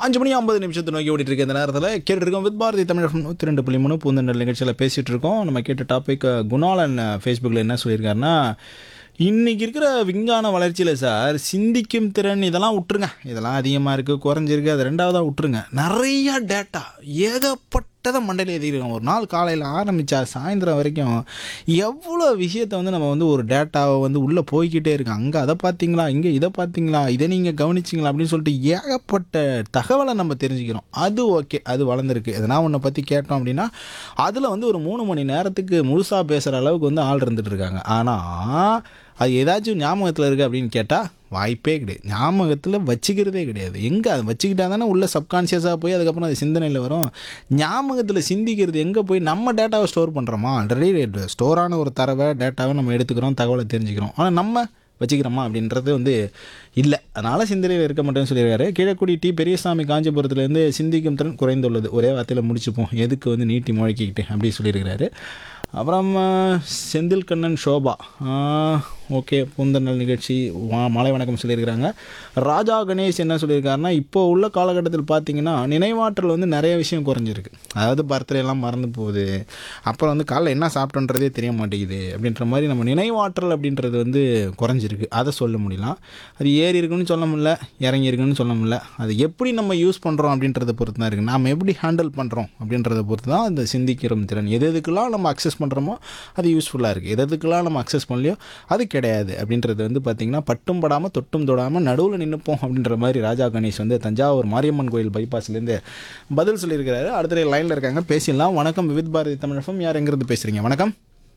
அஞ்சு மணி ஐம்பது நிமிஷத்தை நோக்கி ஓடிட்டு இருக்க இந்த நேரத்தில் கேட்டுருக்கோம் வித் பாரதி தமிழ் நூற்றி ரெண்டு புள்ளி மூணு பூந்தண்டல் நிகழ்ச்சியில் பேசிகிட்டு இருக்கோம் நம்ம கேட்ட டாபிக் குணாலன் ஃபேஸ்புக்கில் என்ன சொல்லியிருக்காருன்னா இன்றைக்கி இருக்கிற விஞ்ஞான வளர்ச்சியில் சார் சிந்திக்கும் திறன் இதெல்லாம் விட்டுருங்க இதெல்லாம் அதிகமாக இருக்குது குறைஞ்சிருக்கு அது ரெண்டாவதாக விட்டுருங்க நிறைய டேட்டா ஏகப்பட்டதை மண்டையில் எழுதிருக்கோம் ஒரு நாள் காலையில் ஆரம்பித்தா சாயந்தரம் வரைக்கும் எவ்வளோ விஷயத்தை வந்து நம்ம வந்து ஒரு டேட்டாவை வந்து உள்ளே போய்க்கிட்டே இருக்கோம் அங்கே அதை பார்த்தீங்களா இங்கே இதை பார்த்தீங்களா இதை நீங்கள் கவனிச்சிங்களா அப்படின்னு சொல்லிட்டு ஏகப்பட்ட தகவலை நம்ம தெரிஞ்சுக்கிறோம் அது ஓகே அது வளர்ந்துருக்கு எதனா ஒன்றை பற்றி கேட்டோம் அப்படின்னா அதில் வந்து ஒரு மூணு மணி நேரத்துக்கு முழுசாக பேசுகிற அளவுக்கு வந்து ஆள் இருந்துட்டு இருக்காங்க ஆனால் அது ஏதாச்சும் ஞாபகத்தில் இருக்குது அப்படின்னு கேட்டால் வாய்ப்பே கிடையாது ஞாபகத்தில் வச்சுக்கிறதே கிடையாது எங்கே அதை வச்சுக்கிட்டா தானே உள்ள சப்கான்ஷியஸாக போய் அதுக்கப்புறம் அது சிந்தனையில் வரும் ஞாபகத்தில் சிந்திக்கிறது எங்கே போய் நம்ம டேட்டாவை ஸ்டோர் பண்ணுறோமா ஆல்ரெடி ஸ்டோரான ஒரு தரவை டேட்டாவை நம்ம எடுத்துக்கிறோம் தகவலை தெரிஞ்சுக்கிறோம் ஆனால் நம்ம வச்சுக்கிறோமா அப்படின்றது வந்து இல்லை அதனால் சிந்தனையில் இருக்க மாட்டேன்னு சொல்லியிருக்காரு கீழக்குடி டி பெரியசாமி காஞ்சிபுரத்துலேருந்து சிந்திக்கும் திறன் குறைந்துள்ளது ஒரே வார்த்தையில் முடிச்சுப்போம் எதுக்கு வந்து நீட்டி முழக்கிக்கிட்டு அப்படி சொல்லியிருக்கிறாரு அப்புறம் அஹ், செந்தில் கண்ணன் ஷோபா ஓகே பூந்தனல் நிகழ்ச்சி வா- மாலை வணக்கம் சொல்லியிருக்கிறாங்க ராஜா கணேஷ் என்ன சொல்லியிருக்காருன்னா இப்போ உள்ள காலகட்டத்தில் பார்த்தீங்கன்னா நினைவாற்றல் வந்து நிறைய விஷயம் குறைஞ்சிருக்கு அதாவது birthday எல்லாம் மறந்து போகுது அப்புறம் வந்து காலைல என்ன சாப்பிட்டோன்றதே தெரிய மாட்டேங்குது அப்படின்ற மாதிரி நம்ம நினைவாற்றல் அப்படின்றது வந்து குறைஞ்சிருக்கு அதை சொல்ல முடியலாம் அது ஏறி இருக்குன்னு சொல்ல முடியல இறங்கி இருக்குன்னு சொல்ல முடியல அது எப்படி நம்ம யூஸ் பண்ணுறோம் அப்படின்றத பொறுத்து தான் இருக்குது நாம் எப்படி ஹேண்டில் பண்ணுறோம் அப்படின்றத பொறுத்து தான் அந்த சிந்திக்கிற திறன் எது எதுக்கெல்லாம் நம்ம அக்சஸ் பண்ணுறோமோ அது யூஸ்ஃபுல்லாக இருக்குது எது எதுக்கெல்லாம் நம்ம அக்சஸ் பண்ணலையோ அது கிடையாது அப்படின்றது வந்து பார்த்திங்கன்னா பட்டும் படாமல் தொட்டும் தொடாமல் நடுவில் நின்றுப்போம் அப்படின்ற மாதிரி ராஜா கணேஷ் வந்து தஞ்சாவூர் மாரியம்மன் கோயில் பைபாஸ்லேருந்து பதில் சொல்லியிருக்கிறாரு அடுத்த லைனில் இருக்காங்க பேசிடலாம் வணக்கம் விவித் பாரதி தமிழகம் யார் எங்கேருந்து பேசுகிறீங்க வணக்கம்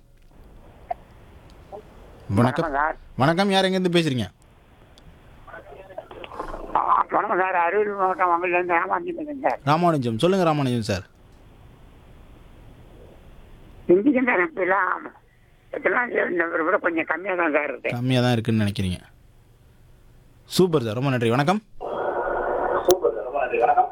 வணக்கம் சார் வணக்கம் யார் எங்கேருந்து பேசுகிறீங்க ஆ, வணக்கம் சார் அரியலூர் மாவட்டம் மங்கலேருந்து ராமாஜி பேசுறேன் சார் ராமானுஜம் சொல்லுங்கள் ராமானுஜம் சார் சிந்திக்கும் சார் இப்பெல்லாம் இப்பெல்லாம் இந்த விட கொஞ்சம் கம்மியாக தான் சார் இருக்கு கம்மியாக தான் இருக்குன்னு நினைக்கிறீங்க சூப்பர் சார் ரொம்ப நன்றி வணக்கம்